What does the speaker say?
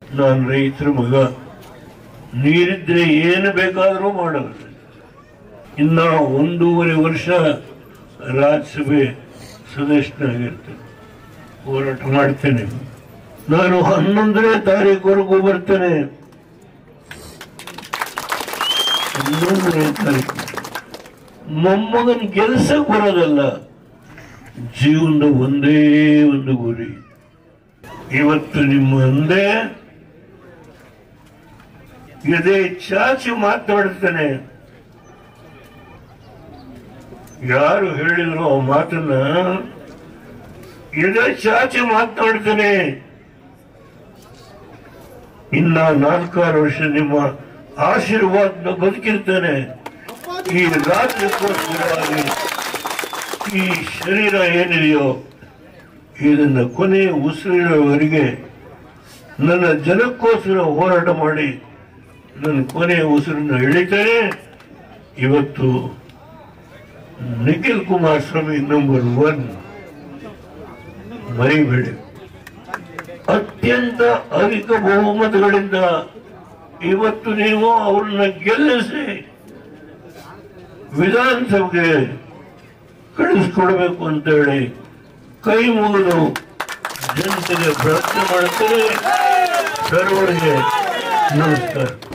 ನಾನು ರೈತರ ಮಗ ನೀರಿದ್ರೆ ಏನು ಬೇಕಾದರೂ ಮಾಡಬಲ್ಲೆ ಇನ್ನ ಒಂದೂವರೆ ವರ್ಷ ರಾಜ್ಯಸಭೆ ಸದಸ್ಯನಾಗಿರ್ತೇನೆ ಹೋರಾಟ ಮಾಡ್ತೇನೆ ನಾನು ಹನ್ನೊಂದನೇ ತಾರೀಕುವರೆಗೂ ಬರ್ತೇನೆ ಹನ್ನೊಂದನೇ ತಾರೀಕು ಮೊಮ್ಮಗನ ಕೆಲಸ ಬರೋದಲ್ಲ ಜೀವನದ ಒಂದೇ ಒಂದು ಗುರಿ ಇವತ್ತು ನಿಮ್ಮ ಮುಂದೆ ಎದೆ ಚಾಚಿ ಮಾತಾಡ್ತಾನೆ ಯಾರು ಹೇಳಿದ್ರು ಆ ಮಾತನ್ನ ಎದೆ ಚಾಚಿ ಮಾತನಾಡ್ತಾನೆ ಇನ್ನ ನಾಲ್ಕಾರು ವರ್ಷ ನಿಮ್ಮ ಆಶೀರ್ವಾದ ಬದುಕಿರ್ತಾನೆ ಈ ರಾಜ್ಯಕ್ಕೋಸ್ಕರವಾಗಿ ಈ ಶರೀರ ಏನಿದೆಯೋ ಇದನ್ನ ಕೊನೆ ಉಸಿರಿನವರೆಗೆ ನನ್ನ ಜನಕ್ಕೋಸ್ಕರ ಹೋರಾಟ ಮಾಡಿ ನನ್ನ ಕೊನೆಯ ಉಸಿರನ್ನು ಎಳಿತೇನೆ ಇವತ್ತು ನಿಖಿಲ್ ಕುಮಾರಸ್ವಾಮಿ ನಂಬರ್ ಒನ್ ಮರಿಬೇಡಿ ಅತ್ಯಂತ ಅಧಿಕ ಬಹುಮತಗಳಿಂದ ಇವತ್ತು ನೀವು ಅವ್ರನ್ನ ಗೆಲ್ಲಿಸಿ ವಿಧಾನಸಭೆಗೆ ಕಳಿಸ್ಕೊಡ್ಬೇಕು ಅಂತ ಹೇಳಿ ಕೈ ಮುಗಿದು ಜನತೆಗೆ ಪ್ರಾರ್ಥನೆ ಮಾಡುತ್ತಾರೆ ಸರ್ವರಿಗೆ ನಮಸ್ಕಾರ